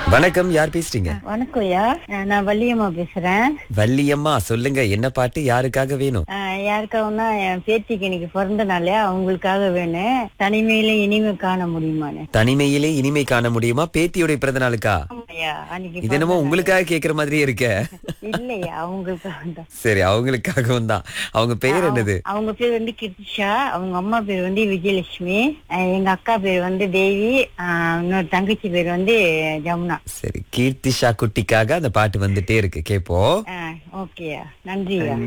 வணக்கம் யார் பேசுறீங்க வணக்கம் ஐயா அஹ் நான் வள்ளியம்மா பேசுறேன் வள்ளியம்மா சொல்லுங்க என்ன பாட்டு யாருக்காக வேணும் அஹ் யாருக்காகனா என் பேத்திக்கு இன்னைக்கு பிறந்த நாளே அவங்களுக்காக வேணும் தனிமையில இனிமை காண முடியுமான்னு தனிமையிலே இனிமை காண முடியுமா பேத்தியோட பிறந்த நாளுக்கா ஆமாய்யா அன்னைக்கு இது என்னமோ உங்களுக்காக கேக்குற மாதிரியே இருக்க இல்லையா அவங்களுக்காக தான் சரி அவங்களுக்காகவும் தான் அவங்க பெயர் என்னது அவங்க பேர் வந்து கிருத்திஷா அவங்க அம்மா பேர் வந்து விஜயலட்சுமி அஹ் எங்க அக்கா பேர் வந்து தேவி அஹ் இன்னொரு தங்கச்சி பேர் வந்து ஜமுனா சரி கீர்த்திஷா குட்டிக்காக அந்த பாட்டு வந்துட்டே இருக்கு கேப்போம் ஓகேயா நன்றியா